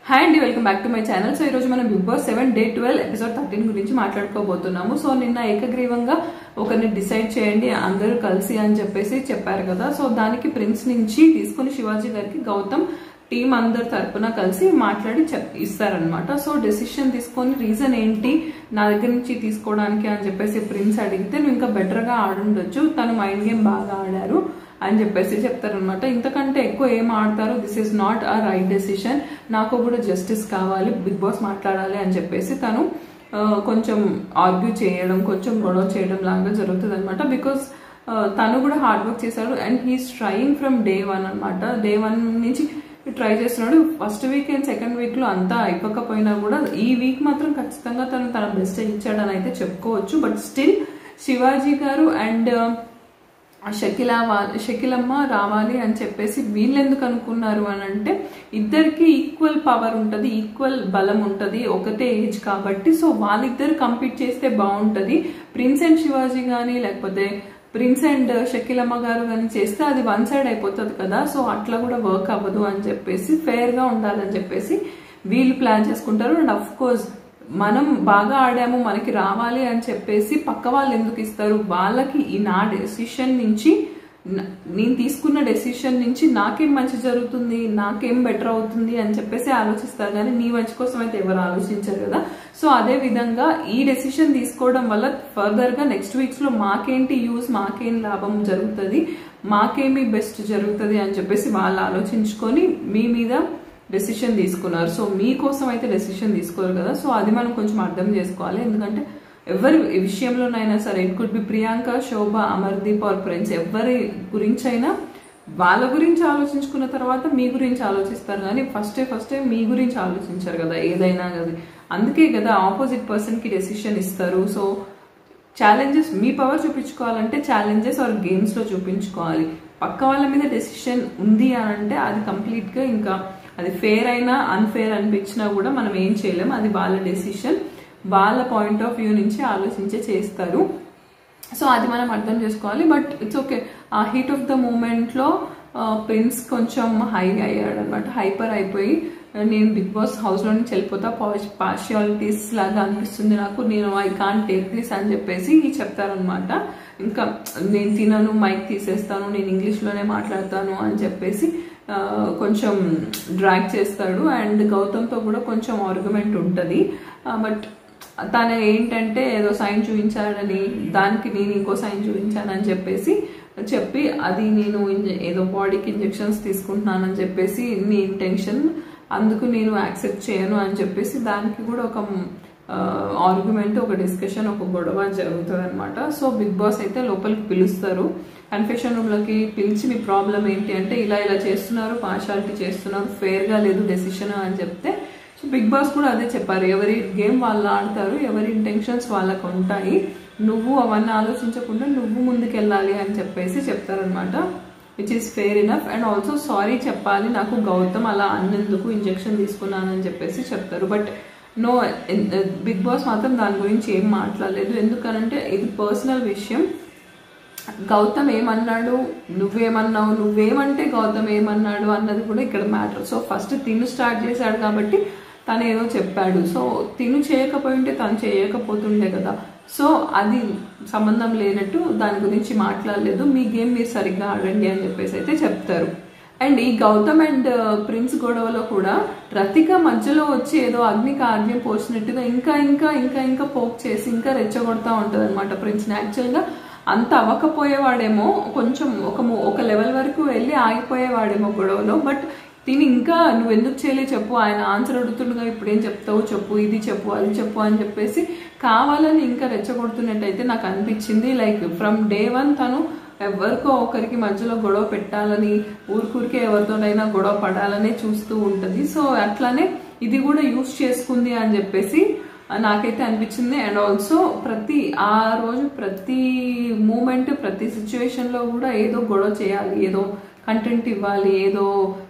hi అండి welcome back to my channel so ఈరోజు మనం big boss seven day twelve episode thirteen గురించి మాట్లాడుకోబోతున్నాము సో నిన్న ఏకగ్రీవంగా ఒకరిని డిసైడ్ చేయండి అందరూ కలిసి అని చెప్పేసి చెప్పారు కదా సో దానికి ప్రిన్స్ నుంచి తీసుకుని శివాజీ గారికి గౌతమ్ టీం అందరి తరపున కలిసి మాట్లాడి చెప్ ఇస్తారనమాట సో డెసిషన్ తీసుకొని రీజన్ ఏంటి నా దగ్గర నుంచి తీసుకోవడానికి అని చెప్పేసి ప్రిన్స్ అడిగితే నువ్వు ఇంకా బెటర్గా ఆడుండొచ్చు తను మైండ్ గేమ్ బాగా ఆడారు అని చెప్పేసి చెప్తారనమాట ఇంతకంటే ఎక్కువ ఏం ఆడతారు this is not a right decision నాకు కూడా జస్టిస్ కావాలి బిగ్ బాస్ మాట్లాడాలి అని చెప్పేసి తను ఆ, కొంచెం ఆర్గ్యూ చేయడం కొంచెం గొడవ చేయడం లాగా జరుగుతుంది అనమాట బికాస్ తను కూడా హార్డ్ వర్క్ చేశాడు and he's trying from day one అనమాట డే వన్ నుంచి ట్రై చేస్తున్నాడు first week and second week లో అంతా అయిపోకపోయినా కూడా ఈ వీక్ మాత్రం ఖచ్చితంగా తను తన బెస్ట్ ఇచ్చాడని అయితే చెప్పుకోవచ్చు బట్ స్టిల్ శివాజీ గారు అండ్ షకిల వా- షకిలమ్మ రావాలి అని చెప్పేసి వీళ్ళు ఎందుకు అనుకున్నారు అని అంటే ఇద్దరికి ఈక్వల్ పవర్ ఉంటుంది ఈక్వల్ బలం ఉంటుంది ఒకటే ఏజ్ కాబట్టి సో వాళ్ళిద్దరు కంపీట్ చేస్తే బాగుంటుంది ప్రిన్స్ అండ్ శివాజీ కానీ లేకపోతే ప్రిన్స్ అండ్ షకిలమ్మ గారు కానీ చేస్తే అది వన్ సైడ్ అయిపోతుంది కదా సో అట్లా కూడా వర్క్ అవ్వదు అని చెప్పేసి ఫెయిర్ గా ఉండాలని చెప్పేసి వీళ్ళు ప్లాన్ చేసుకుంటారు అండ్ అఫ్ కోర్స్ మనం బాగా ఆడాము మనకి రావాలి అని చెప్పేసి పక్క వాళ్ళు ఎందుకు ఇస్తారు వాళ్ళకి ఈ నా డెసిషన్ నుంచి న- నేను తీసుకున్న డెసిషన్ నుంచి నాకేం మంచి జరుగుతుంది నాకేం బెటర్ అవుతుంది అని చెప్పేసి ఆలోచిస్తారు కానీ నీ మంచి కోసం అయితే ఎవరు ఆలోచించారు కదా సో అదే విధంగా ఈ డెసిషన్ తీసుకోవడం వల్ల ఫర్దర్ గా నెక్స్ట్ వీక్స్ లో మాకేంటి యూస్ మాకేం లాభం జరుగుతుంది మాకేమి బెస్ట్ జరుగుతుంది అని చెప్పేసి వాళ్ళు ఆలోచించుకొని మీ మీద డెసిషన్ తీసుకున్నారు సో మీకోసం అయితే డెసిషన్ తీసుకోరు కదా సో అది మనం కొంచెం అర్థం చేసుకోవాలి ఎందుకంటే ఎవరి విషయంలోనైనా సరే it could be Priyanka Shobha Amardeep or friends ఎవరి గురించైనా వాళ్ళ గురించి ఆలోచించుకున్న తర్వాత మీ గురించి ఆలోచిస్తారు కానీ ఫస్టే ఫస్టే మీ గురించి ఆలోచించారు కదా ఏదైనా కదా అందుకే కదా ఆపోజిట్ పర్సన్ కి డెసిషన్ ఇస్తారు సో ఛాలెంజెస్ మీ పవర్ చూపించుకోవాలంటే ఛాలెంజెస్ ఆర్ గేమ్స్ లో చూపించుకోవాలి పక్క వాళ్ళ మీద డెసిషన్ ఉంది అని అంటే అది కంప్లీట్ గా ఇంకా అది ఫేర్ అయినా అన్ఫేర్ అనిపించినా కూడా మనం ఏం చేయలేం అది వాళ్ళ డెసిషన్ వాళ్ళ పాయింట్ ఆఫ్ వ్యూ నుంచి ఆలోచించే చేస్తారు సో అది మనం అర్థం చేసుకోవాలి బట్ ఇట్స్ ఓకే ఆ హీట్ ఆఫ్ ద మూమెంట్లో ప్రిన్స్ కొంచెం హై అయ్యాడు అనమాట హైపర్ అయిపోయి నేను బిగ్ బాస్ హౌస్లో నుంచి వెళ్ళిపోతా పార్షియాలిటీస్ లాగా అనిపిస్తుంది నాకు నేను ఐ కాన్ టేక్ దిస్ అని చెప్పేసి చెప్తారనమాట ఇంకా నేను తినను మైక్ తీసేస్తాను నేను ఇంగ్లీష్లోనే మాట్లాడతాను అని చెప్పేసి ఆ, కొంచెం డ్రాగ్ చేస్తాడు అండ్ గౌతమ్తో కూడా కొంచెం ఆర్గ్యుమెంట్ ఉంటుంది బట్ తను ఏంటంటే ఏదో సైన్ చూపించాడని దానికి నేను ఇంకో సైన్ చూపించానని చెప్పేసి చెప్పి అది నేను ఇంజ- ఏదో బాడీకి ఇంజెక్షన్స్ తీసుకుంటున్నానని చెప్పేసి నీ ఇంటెన్షన్ అందుకు నేను యాక్సెప్ట్ చేయను అని చెప్పేసి దానికి కూడా ఒక ఆర్గ్యుమెంట్ ఒక డిస్కషన్ ఒక గొడవ జరుగుతుంది అనమాట సో బిగ్ బాస్ అయితే లోపలికి పిలుస్తారు కన్ఫెషన్ రూమ్లోకి పిలిచి మీ ప్రాబ్లం ఏంటి అంటే ఇలా ఇలా చేస్తున్నారు పార్షాలిటీ చేస్తున్నారు ఫేర్గా లేదు డెసిషన్ అని చెప్తే సో బిగ్ బాస్ కూడా అదే చెప్పారు ఎవరి గేమ్ వాళ్ళు ఆడతారు ఎవరి ఇంటెన్షన్స్ వాళ్ళకు ఉంటాయి నువ్వు అవన్నీ ఆలోచించకుండా నువ్వు ముందుకెళ్ళాలి అని చెప్పేసి చెప్తారనమాట which is fair enough and also sorry చెప్పాలి నాకు గౌతమ్ అలా అన్నందుకు ఇంజెక్షన్ తీసుకున్నానని చెప్పేసి చెప్తారు బట్ నో బిగ్ బాస్ మాత్రం దాని గురించి ఏం మాట్లాడలేదు ఎందుకనంటే ఇది పర్సనల్ విషయం గౌతమ్ ఏమన్నాడు నువ్వేమన్నావు నువ్వేమంటే గౌతమ్ ఏమన్నాడు అన్నది కూడా ఇక్కడ మ్యాటర్ సో ఫస్ట్ తిను స్టార్ట్ చేశాడు కాబట్టి తను ఏదో చెప్పాడు సో తిను చేయకపోయింటే తను చేయకపోతుండే కదా సో అది సంబంధం లేనట్టు దాని గురించి మాట్లాడలేదు మీ గేమ్ మీరు సరిగ్గా ఆడండి అని చెప్పేసి అయితే చెప్తారు అండ్ ఈ గౌతమ్ అండ్ ప్రిన్స్ గొడవలో కూడా రతిక మధ్యలో వచ్చి ఏదో అగ్ని కార్యం పోసినట్టుగా ఇంకా ఇంకా ఇంకా ఇంకా పోక్ చేసి ఇంకా రెచ్చగొడతా ఉంటది అనమాట ప్రిన్స్ యాక్చువల్గా అంత అవ్వకపోయేవాడేమో కొంచెం ఒక మో- ఒక లెవెల్ వరకు వెళ్ళి ఆగిపోయేవాడేమో గొడవలో బట్ తిని ఇంకా నువ్వు ఎందుకు చేయలే చెప్పు ఆయన ఆన్సర్ అడుగుతుండగా ఇప్పుడు ఏం చెప్తావు చెప్పు ఇది చెప్పు అది చెప్పు అని చెప్పేసి కావాలని ఇంకా రెచ్చగొడుతున్నట్టయితే నాకు అనిపించింది లైక్ ఫ్రమ్ డే వన్ తను ఎవరికో ఒకరికి మధ్యలో గొడవ పెట్టాలని ఊరికూరికే ఎవరితోనైనా గొడవ పడాలనే చూస్తూ ఉంటుంది సో అట్లానే ఇది కూడా యూస్ చేసుకుంది అని చెప్పేసి నాకైతే అనిపించింది అండ్ ఆల్సో ప్రతి ఆ రోజు ప్రతి మూమెంట్ ప్రతి సిచ్యువేషన్ లో కూడా ఏదో గొడవ చేయాలి ఏదో కంటెంట్ ఇవ్వాలి ఏదో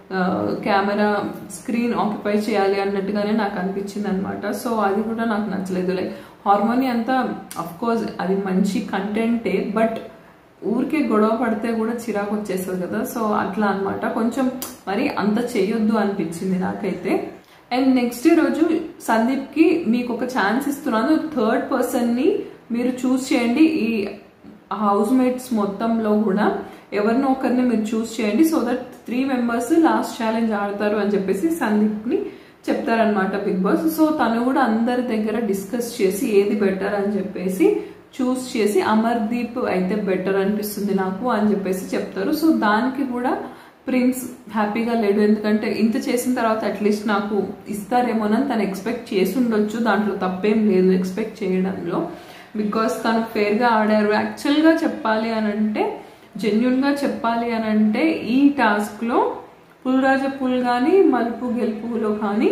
కెమెరా స్క్రీన్ ఆక్యుపై చేయాలి అన్నట్టుగానే నాకు అనిపించింది అనమాట సో అది కూడా నాకు నచ్చలేదు లైక్ హార్మోని అంతా అఫ్ కోర్స్ అది మంచి కంటెంటే బట్ ఊరికే గొడవ పడితే కూడా చిరాకు వచ్చేస్తుంది కదా సో అట్లా అన్నమాట కొంచెం మరి అంత చేయొద్దు అనిపించింది నాకైతే అండ్ నెక్స్ట్ రోజు సందీప్కి మీకు ఒక ఛాన్స్ ఇస్తున్నాను థర్డ్ పర్సన్ని మీరు చూస్ చేయండి ఈ హౌస్ మేట్స్ మొత్తంలో కూడా ఎవరినో ఒకరిని మీరు చూస్ చేయండి so that three members last challenge ఆడతారు అని చెప్పేసి సందీప్ని చెప్తారనమాట బిగ్ బాస్ సో తను కూడా అందరి దగ్గర డిస్కస్ చేసి ఏది బెటర్ అని చెప్పేసి చూస్ చేసి అమర్దీప్ అయితే బెటర్ అనిపిస్తుంది నాకు అని చెప్పేసి చెప్తారు సో దానికి కూడా ప్రిన్స్ హ్యాపీగా లేడు ఎందుకంటే ఇంత చేసిన తర్వాత అట్లీస్ట్ నాకు ఇస్తారేమోనని తను ఎక్స్పెక్ట్ చేసి ఉండొచ్చు దాంట్లో తప్పేం లేదు ఎక్స్పెక్ట్ చేయడంలో బికాస్ తను ఫేర్గా ఆడారు యాక్చువల్గా చెప్పాలి అని అంటే జెన్యున్గా చెప్పాలి అని అంటే ఈ టాస్క్లో పుల్రాజ పుల్ కానీ మలుపు గెలుపులో కానీ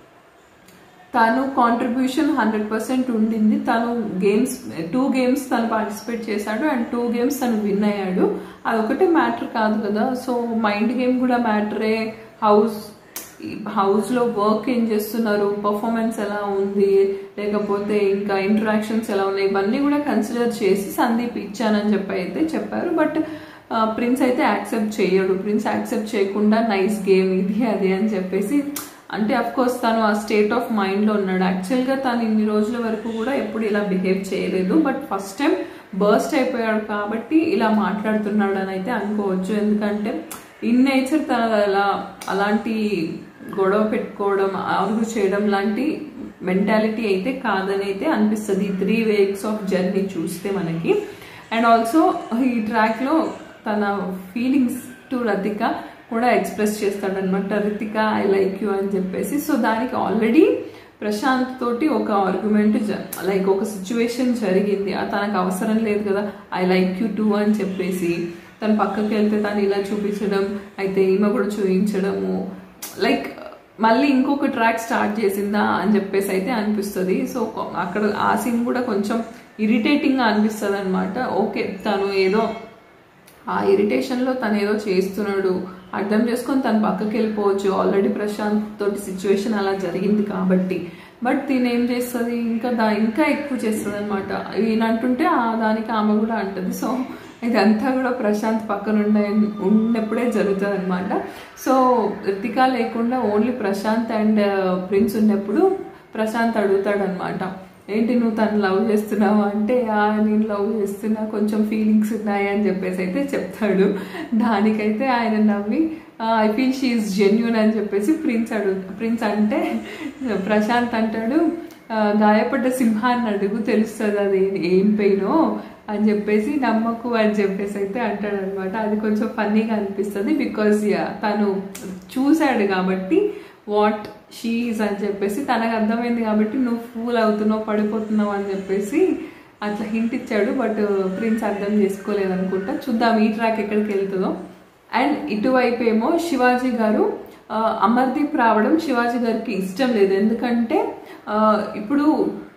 తను కాంట్రిబ్యూషన్ హండ్రెడ్ పర్సెంట్ ఉండింది తను గేమ్స్ టూ గేమ్స్ తను పార్టిసిపేట్ చేశాడు అండ్ టూ గేమ్స్ తను విన్ అయ్యాడు అదొకటే మ్యాటర్ కాదు కదా సో మైండ్ గేమ్ కూడా మ్యాటరే హౌస్ హౌస్లో వర్క్ ఏం చేస్తున్నారు పర్ఫార్మెన్స్ ఎలా ఉంది లేకపోతే ఇంకా ఇంటరాక్షన్స్ ఎలా ఉన్నాయి ఇవన్నీ కూడా కన్సిడర్ చేసి సందీప్ ఇచ్చానని చెప్పి అయితే చెప్పారు బట్ ప్రిన్స్ అయితే యాక్సెప్ట్ చేయడు ప్రిన్స్ యాక్సెప్ట్ చేయకుండా నైస్ గేమ్ ఇది అది అని చెప్పేసి అంటే అఫ్ కోర్స్ తను ఆ స్టేట్ ఆఫ్ మైండ్లో ఉన్నాడు యాక్చువల్గా తను ఇన్ని రోజుల వరకు కూడా ఎప్పుడు ఇలా బిహేవ్ చేయలేదు బట్ ఫస్ట్ టైం బర్స్ట్ అయిపోయాడు కాబట్టి ఇలా మాట్లాడుతున్నాడు అని అయితే అనుకోవచ్చు ఎందుకంటే ఇన్ నేచర్ తన అలా అలాంటి గొడవ పెట్టుకోవడం అరుగు చేయడం లాంటి మెంటాలిటీ అయితే కాదని అయితే అనిపిస్తుంది ఈ త్రీ వీక్స్ ఆఫ్ జర్నీ చూస్తే మనకి అండ్ ఆల్సో ఈ ట్రాక్లో తన ఫీలింగ్స్ టు రతిక కూడా ఎక్స్ప్రెస్ చేస్తాడనమాట రితిక ఐ లైక్ యూ అని చెప్పేసి సో దానికి ఆల్రెడీ ప్రశాంత్ తోటి ఒక ఆర్గ్యుమెంట్ లైక్ ఒక సిచ్యువేషన్ జరిగింది ఆ తనకు అవసరం లేదు కదా ఐ లైక్ యూ టూ అని చెప్పేసి తను పక్కకి వెళ్తే తను ఇలా చూపించడం అయితే ఈమె కూడా చూపించడము లైక్ మళ్ళీ ఇంకొక ట్రాక్ స్టార్ట్ చేసిందా అని చెప్పేసి అయితే అనిపిస్తుంది సో అక్కడ ఆ సీన్ కూడా కొంచెం ఇరిటేటింగ్గా అనిపిస్తుంది అనమాట ఓకే తను ఏదో ఆ ఇరిటేషన్లో తను ఏదో చేస్తున్నాడు అర్థం చేసుకొని తను పక్కకి వెళ్ళిపోవచ్చు ఆల్రెడీ ప్రశాంత్ తోటి సిచ్యువేషన్ అలా జరిగింది కాబట్టి బట్ తిను ఏం చేస్తుంది ఇంకా దా ఇంకా ఎక్కువ చేస్తుంది అనమాట ఈయన అంటుంటే ఆ దానికి ఆమె కూడా అంటుంది సో ఇదంతా కూడా ప్రశాంత్ పక్కన ఉండే ఉన్నప్పుడే జరుగుతుంది అనమాట సో రితిక లేకుండా ఓన్లీ ప్రశాంత్ అండ్ ప్రిన్స్ ఉన్నప్పుడు ప్రశాంత్ అడుగుతాడు అనమాట ఏంటి నువ్వు తను లవ్ చేస్తున్నావు అంటే నేను లవ్ చేస్తున్నా కొంచెం ఫీలింగ్స్ ఉన్నాయి అని చెప్పేసి అయితే చెప్తాడు దానికైతే ఆయన నవ్వి ఐ ఫీల్ షీఈస్ జెన్యున్ అని చెప్పేసి ప్రిన్స్ అడుగు ప్రిన్స్ అంటే ప్రశాంత్ అంటాడు గాయపడ్డ సింహాన్ని అడుగు తెలుస్తుంది అది ఏం పెయినో అని చెప్పేసి నమ్మకు అని చెప్పేసి అయితే అంటాడు అనమాట అది కొంచెం ఫన్నీగా అనిపిస్తుంది బికాజ్ తను చూశాడు కాబట్టి వాట్ షీఈస్ అని చెప్పేసి తనకు అర్థమైంది కాబట్టి నువ్వు ఫూల్ అవుతున్నావు పడిపోతున్నావు అని చెప్పేసి అట్లా హింట్ ఇచ్చాడు బట్ ప్రిన్స్ అర్థం చేసుకోలేదు అనుకుంటా చూద్దాం ఈ ట్రాక్ ఎక్కడికి వెళ్తుందో అండ్ ఇటువైపు ఏమో శివాజీ గారు అమర్దీప్ రావడం శివాజీ గారికి ఇష్టం లేదు ఎందుకంటే ఇప్పుడు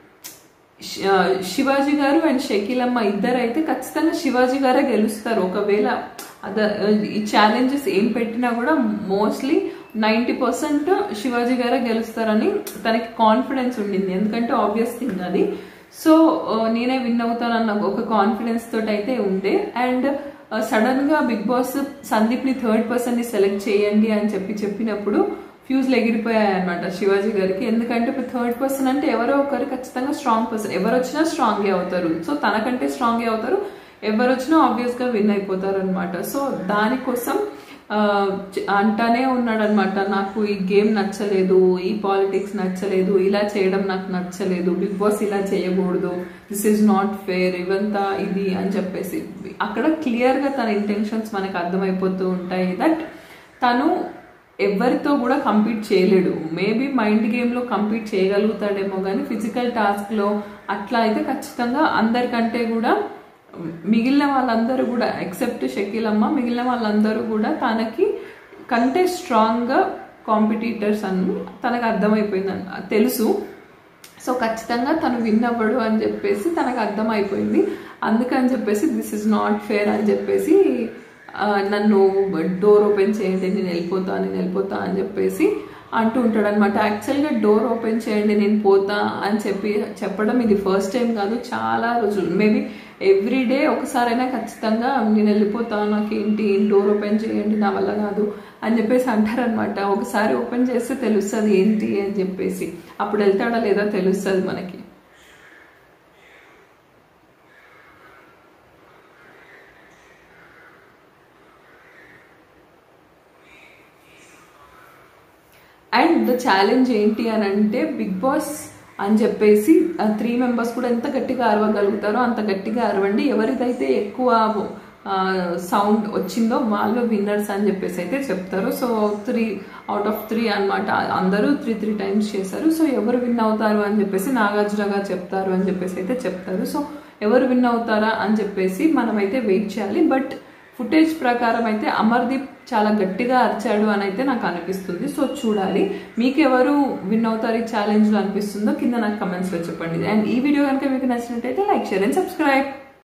శివాజీ గారు అండ్ షకీలమ్మ ఇద్దరు అయితే ఖచ్చితంగా శివాజీ గారే గెలుస్తారు ఒకవేళ అద ఈ ఛాలెంజెస్ ఏం పెట్టినా కూడా మోస్ట్లీ నైంటీ పర్సెంట్ శివాజీ గారే గెలుస్తారని తనకి కాన్ఫిడెన్స్ ఉండింది ఎందుకంటే ఆబ్వియస్ థింగ్ అది సో నేనే విన్ అవుతానన్న ఒక కాన్ఫిడెన్స్ తోటి అయితే ఉండే అండ్ సడన్ గా బిగ్ బాస్ సందీప్ ని థర్డ్ పర్సన్ ని సెలెక్ట్ చేయండి అని చెప్పి చెప్పినప్పుడు ఫ్యూజ్లు ఎగిరిపోయాయి అనమాట శివాజీ గారికి ఎందుకంటే ఇప్పుడు థర్డ్ పర్సన్ అంటే ఎవరో ఒకరు ఖచ్చితంగా స్ట్రాంగ్ పర్సన్ ఎవరు వచ్చినా స్ట్రాంగే అవుతారు సో తనకంటే స్ట్రాంగే అవుతారు ఎవరు వచ్చినా ఆబ్వియస్ గా విన్ అయిపోతారు అనమాట సో దానికోసం అంటానే ఉన్నాడు అనమాట నాకు ఈ గేమ్ నచ్చలేదు ఈ పాలిటిక్స్ నచ్చలేదు ఇలా చేయడం నాకు నచ్చలేదు బిగ్ బాస్ ఇలా చేయకూడదు దిస్ ఈజ్ నాట్ ఫేర్ ఇవంతా ఇది అని చెప్పేసి అక్కడ క్లియర్గా తన ఇంటెన్షన్స్ మనకు అర్థమైపోతూ ఉంటాయి దట్ తను ఎవరితో కూడా కంపీట్ చేయలేడు మేబీ మైండ్ గేమ్లో కంపీట్ చేయగలుగుతాడేమో కానీ ఫిజికల్ టాస్క్లో అట్లా అయితే ఖచ్చితంగా అందరికంటే కూడా మిగిలిన వాళ్ళందరూ కూడా ఎక్సెప్ట్ షకీలమ్మ మిగిలిన వాళ్ళందరూ కూడా తనకి కంటే స్ట్రాంగ్గా కాంపిటీటర్స్ అని తనకు అర్థమైపోయింది తెలుసు సో ఖచ్చితంగా తను విన్ అవ్వడు అని చెప్పేసి తనకు అర్థమైపోయింది అందుకని చెప్పేసి దిస్ ఇస్ నాట్ ఫేర్ అని చెప్పేసి నన్ను డోర్ ఓపెన్ చేయండి నేను వెళ్ళిపోతా నేను వెళ్ళిపోతా అని చెప్పేసి అంటూ ఉంటాడు అనమాట యాక్చువల్గా డోర్ ఓపెన్ చేయండి నేను పోతా అని చెప్పి చెప్పడం ఇది ఫస్ట్ టైం కాదు చాలా రోజులు మేబీ ఎవ్రీ డే ఒకసారైనా ఖచ్చితంగా నేను వెళ్ళిపోతా నాకేంటి డోర్ ఓపెన్ చేయండి నా వల్ల కాదు అని చెప్పేసి అంటారనమాట ఒకసారి ఓపెన్ చేస్తే తెలుస్తుంది ఏంటి అని చెప్పేసి అప్పుడు వెళ్తాడా లేదా తెలుస్తుంది మనకి అండ్ ద ఛాలెంజ్ ఏంటి అని అంటే బిగ్ బాస్ అని చెప్పేసి త్రీ మెంబర్స్ కూడా ఎంత గట్టిగా అరవగలుగుతారో అంత గట్టిగా అరవండి ఎవరిదైతే ఎక్కువ సౌండ్ వచ్చిందో వాళ్ళు విన్నర్స్ అని చెప్పేసి అయితే చెప్తారు so three out of three అనమాట అందరూ త్రీ త్రీ టైమ్స్ చేశారు సో ఎవరు విన్ అవుతారు అని చెప్పేసి నాగార్జున గారు చెప్తారు అని చెప్పేసి అయితే చెప్తారు సో ఎవరు విన్ అవుతారా అని చెప్పేసి మనమైతే వెయిట్ చేయాలి బట్ ఫుటేజ్ ప్రకారం అయితే అమర్దీప్ చాలా గట్టిగా అరిచాడు అని అయితే నాకు అనిపిస్తుంది సో చూడాలి మీకు ఎవరు విన్ అవుతారు ఈ ఛాలెంజ్లో అనిపిస్తుందో కింద నాకు కమెంట్స్లో చెప్పండి అండ్ ఈ వీడియో కనుక మీకు నచ్చినట్టయితే లైక్ షేర్ అండ్ సబ్స్క్రైబ్